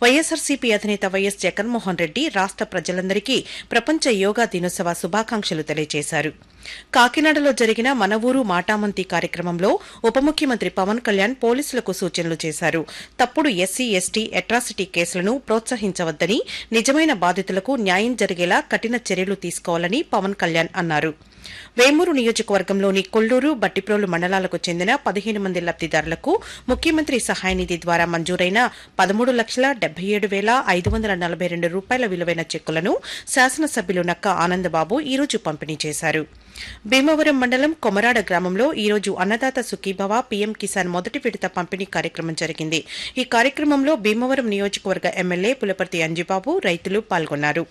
వైఎస్సార్సీపీ అధినేత వైఎస్ జగన్మోహన్ రెడ్డి రాష్ట ప్రజలందరికీ ప్రపంచ యోగా దినోత్సవ శుభాకాంక్షలు తెలియజేశారు కాకినాడలో జరిగిన మన ఊరు మాటామంతి కార్యక్రమంలో ఉప ముఖ్యమంత్రి పవన్ కళ్యాణ్ పోలీసులకు సూచనలు చేశారు తప్పుడు ఎస్సీ ఎస్టీ అట్రాసిటీ కేసులను ప్రోత్సహించవద్దని నిజమైన బాధితులకు న్యాయం జరిగేలా కఠిన చర్యలు తీసుకోవాలని పవన్ కళ్యాణ్ అన్నారు వేమూరు నియోజకవర్గంలోని కొల్లూరు బట్టిప్రోలు మండలాలకు చెందిన పదిహేను మంది లబ్దిదారులకు ముఖ్యమంత్రి సహాయ నిధి ద్వారా మంజూరైన పదమూడు లక్షల డెబ్బై ఏడు వేల ఐదు వందల నలభై రెండు రూపాయల విలువైన చెక్కులను శాసనసభ్యులు నక్క ఆనందబాబు ఈ రోజు పంపిణీ చేశారు భీమవరం మండలం కొమరాడ గ్రామంలో ఈ రోజు అన్నదాత సుఖీభవ పీఎం కిసాన్ మొదటి విడత పంపిణీ కార్యక్రమం జరిగింది ఈ కార్యక్రమంలో భీమవరం నియోజకవర్గ ఎమ్మెల్యే పులపర్తి అంజిబాబు రైతులు పాల్గొన్నారు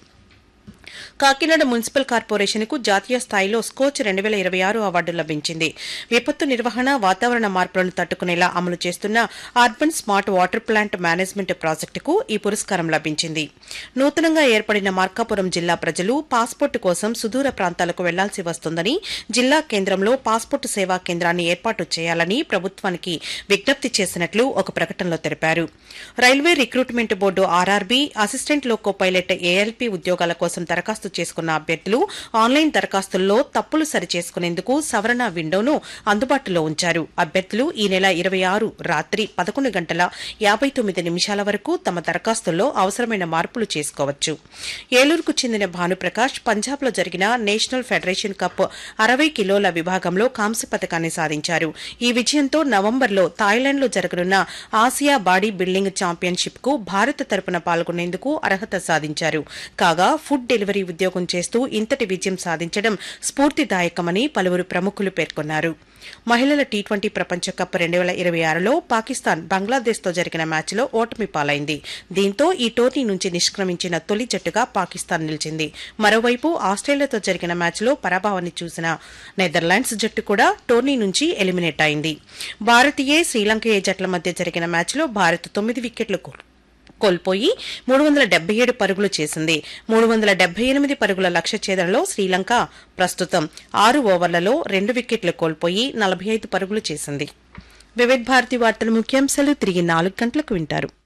కాకినాడ మున్సిపల్ కార్పొరేషన్ కు జాతీయ స్థాయిలో స్కోచ్ రెండు వేల ఇరవై ఆరు అవార్డు లభించింది విపత్తు నిర్వహణ వాతావరణ మార్పులను తట్టుకునేలా అమలు చేస్తున్న urban smart water plant management ప్రాజెక్టుకు ఈ పురస్కారం లభించింది నూతనంగా ఏర్పడిన మార్కాపురం జిల్లా ప్రజలు పాస్పోర్టు కోసం సుదూర ప్రాంతాలకు వెళ్లాల్సి వస్తుందని జిల్లా కేంద్రంలో పాస్పోర్టు సేవా కేంద్రాన్ని ఏర్పాటు చేయాలని ప్రభుత్వానికి విజ్ఞప్తి చేసినట్లు ఒక ప్రకటనలో తెలిపారు railway recruitment board RRB assistant loco pilot ALP ఉద్యోగాల కోసం దరఖాస్తు చేసుకున్న అభ్యర్థులు ఆన్లైన్ దరఖాస్తుల్లో తప్పులు సరిచేసుకునేందుకు సవరణ విండోను అందుబాటులో ఉంచారు అభ్యర్థులు ఈ నెల ఇరవై ఆరు రాత్రి పదకొండు గంటల యాభై తొమ్మిది నిమిషాల వరకు తమ దరఖాస్తుల్లో అవసరమైన మార్పులు చేసుకోవచ్చు ఏలూరుకు చెందిన భానుప్రకాష్ పంజాబ్లో జరిగిన నేషనల్ ఫెడరేషన్ కప్ అరవై కిలోల విభాగంలో కాంస్య పథకాన్ని సాధించారు ఈ విజయంతో నవంబర్లో థాయిలాండ్లో జరగనున్న ఆసియా బాడీ బిల్డింగ్ ఛాంపియన్షిప్ కు భారత్ తరపున పాల్గొనేందుకు అర్హత సాధించారు కాగా ఫుడ్ డెలివరీ ఉద్యోగం చేస్తూ ఇంతటి విజయం సాధించడం స్ఫూర్తిదాయకమని పలువురు ప్రముఖులు పేర్కొన్నారు మహిళల టీ ట్వంటీ ప్రపంచ కప్ రెండు వేల ఇరవై ఆరులో పాకిస్తాన్ బంగ్లాదేశ్తో జరిగిన మ్యాచ్లో ఓటమి పాలైంది దీంతో ఈ టోర్నీ నుంచి నిష్క్రమించిన తొలి జట్టుగా పాకిస్తాన్ నిలిచింది మరోవైపు ఆస్ట్రేలియాతో జరిగిన మ్యాచ్లో పరాభవాన్ని చూసిన నెదర్లాండ్స్ జట్టు కూడా టోర్నీ నుంచి ఎలిమినేట్ అయింది భారతీయ శ్రీలంక ఏ జట్ల మధ్య జరిగిన మ్యాచ్లో భారత్ తొమ్మిది వికెట్లు కో- కోల్పోయి మూడు వందల డెబ్బై ఏడు పరుగులు చేసింది మూడు వందల డెబ్బై ఎనిమిది పరుగుల లక్ష్య ఛేదనలో శ్రీలంక ప్రస్తుతం ఆరు ఓవర్లలో రెండు వికెట్లు కోల్పోయి నలభై ఐదు పరుగులు చేసింది వివిధ భారతి వార్తల ముఖ్యాంశాలు తిరిగి నాలుగు గంటలకు వింటారు